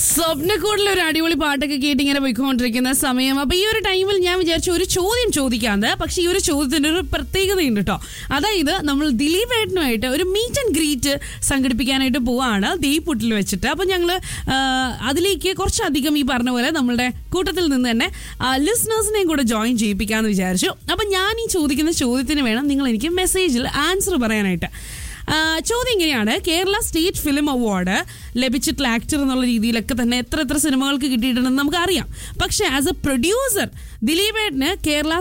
സ്വപ്നക്കൂടിൽ ഒരു അടിപൊളി പാട്ടൊക്കെ കേട്ട് ഇങ്ങനെ പോയിക്കൊണ്ടിരിക്കുന്ന സമയം അപ്പൊ ഈ ഒരു ടൈമിൽ ഞാൻ വിചാരിച്ചു ഒരു ചോദ്യം ചോദിക്കാന്ന് പക്ഷെ ഈ ഒരു ചോദ്യത്തിന് ഒരു പ്രത്യേകതയുണ്ട് കേട്ടോ അതായത് നമ്മൾ ദിലീപ് ഏട്ടനുമായിട്ട് ഒരു മീറ്റ് ആൻഡ് ഗ്രീറ്റ് സംഘടിപ്പിക്കാനായിട്ട് പോവാണ് ദീപുട്ടിൽ വെച്ചിട്ട് അപ്പൊ ഞങ്ങള് ആ, അതിലേക്ക് കുറച്ചധികം ഈ പറഞ്ഞ പോലെ നമ്മളുടെ കൂട്ടത്തിൽ നിന്ന് തന്നെ ലിസ്ണേഴ്സിനെയും കൂടെ ജോയിൻ ചെയ്യിപ്പിക്കാന്ന് വിചാരിച്ചു അപ്പൊ ഞാൻ ഈ ചോദിക്കുന്ന ചോദ്യത്തിന് വേണം നിങ്ങൾ എനിക്ക് മെസ്സേജിൽ ആൻസർ പറയാനായിട്ട് ആ, ചോദ്യം ഇങ്ങനെയാണ് കേരള സ്റ്റേറ്റ് ഫിലിം അവാർഡ് ലഭിച്ചിട്ടുള്ള ആക്ടർ എന്നുള്ള രീതിയിലൊക്കെ തന്നെ എത്ര എത്ര സിനിമകൾക്ക് കിട്ടിയിട്ടുണ്ടെന്ന് നമുക്കറിയാം പക്ഷെ ആസ് എ പ്രൊഡ്യൂസർ ദിലീപേട്ടന് കേരള